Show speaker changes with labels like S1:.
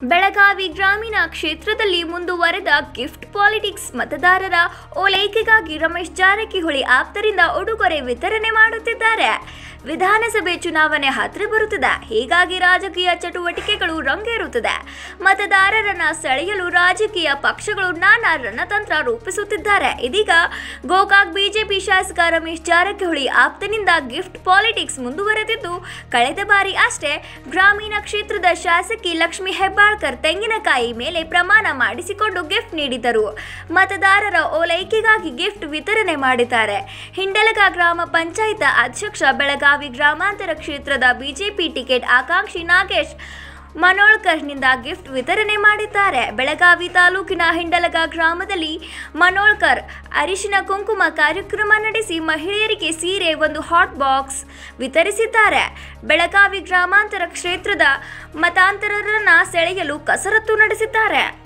S1: ಬೆಳಗಾವಿ ಗ್ರಾಮೀಣ ಕ್ಷೇತ್ರದಲ್ಲಿ ಮುಂದುವರೆದ ಗಿಫ್ಟ್ ಪಾಲಿಟಿಕ್ಸ್ ಮತದಾರರ ಓಲೈಕೆಗಾಗಿ ರಮೇಶ್ ಜಾರಕಿಹೊಳಿ ಆಪ್ತರಿಂದ ಉಡುಗೊರೆ ವಿತರಣೆ ಮಾಡುತ್ತಿದ್ದಾರೆ ವಿಧಾನಸಭೆ ಚುನಾವಣೆ ಹತ್ತಿರ ಬರುತ್ತಿದೆ ಹೀಗಾಗಿ ರಾಜಕೀಯ ಚಟುವಟಿಕೆಗಳು ರಂಗೇರುತ್ತಿದೆ ಮತದಾರರನ್ನ ಸೆಳೆಯಲು ರಾಜಕೀಯ ಪಕ್ಷಗಳು ನಾನಾ ರಣತಂತ್ರ ರೂಪಿಸುತ್ತಿದ್ದಾರೆ ಇದೀಗ ಗೋಕಾಕ್ ಬಿಜೆಪಿ ಶಾಸಕ ರಮೇಶ್ ಜಾರಕಿಹೊಳಿ ಆಪ್ತನಿಂದ ಗಿಫ್ಟ್ ಪಾಲಿಟಿಕ್ಸ್ ಮುಂದುವರೆದಿದ್ದು ಕಳೆದ ಬಾರಿ ಅಷ್ಟೇ ಗ್ರಾಮೀಣ ಕ್ಷೇತ್ರದ ಶಾಸಕಿ ಲಕ್ಷ್ಮಿ ಹೆಬ್ಬಾಳ್ಕರ್ ತೆಂಗಿನಕಾಯಿ ಮೇಲೆ ಪ್ರಮಾಣ ಮಾಡಿಸಿಕೊಂಡು ಗಿಫ್ಟ್ ನೀಡಿದರು ಮತದಾರರ ಓಲೈಕೆಗಾಗಿ ಗಿಫ್ಟ್ ವಿತರಣೆ ಮಾಡಿದ್ದಾರೆ ಹಿಂಡಲಗ ಗ್ರಾಮ ಪಂಚಾಯತ್ ಅಧ್ಯಕ್ಷ ಬೆಳಗಾವಿ ಗ್ರಾಮಾಂತರ ಕ್ಷೇತ್ರದ ಬಿಜೆಪಿ ಟಿಕೆಟ್ ಆಕಾಂಕ್ಷಿ ನಾಗೇಶ್ ಮನೋಳ್ಕರ್ನಿಂದ ಗಿಫ್ಟ್ ವಿತರಣೆ ಮಾಡಿದ್ದಾರೆ ಬೆಳಗಾವಿ ತಾಲೂಕಿನ ಹಿಂಡಲಗ ಗ್ರಾಮದಲ್ಲಿ ಮನೋಳ್ಕರ್ ಅರಿಶಿನ ಕುಂಕುಮ ಕಾರ್ಯಕ್ರಮ ನಡೆಸಿ ಮಹಿಳೆಯರಿಗೆ ಸೀರೆ ಒಂದು ಹಾಟ್ ಬಾಕ್ಸ್ ವಿತರಿಸಿದ್ದಾರೆ ಬೆಳಗಾವಿ ಗ್ರಾಮಾಂತರ ಕ್ಷೇತ್ರದ ಮತಾಂತರರನ್ನ ಸೆಳೆಯಲು ಕಸರತ್ತು ನಡೆಸಿದ್ದಾರೆ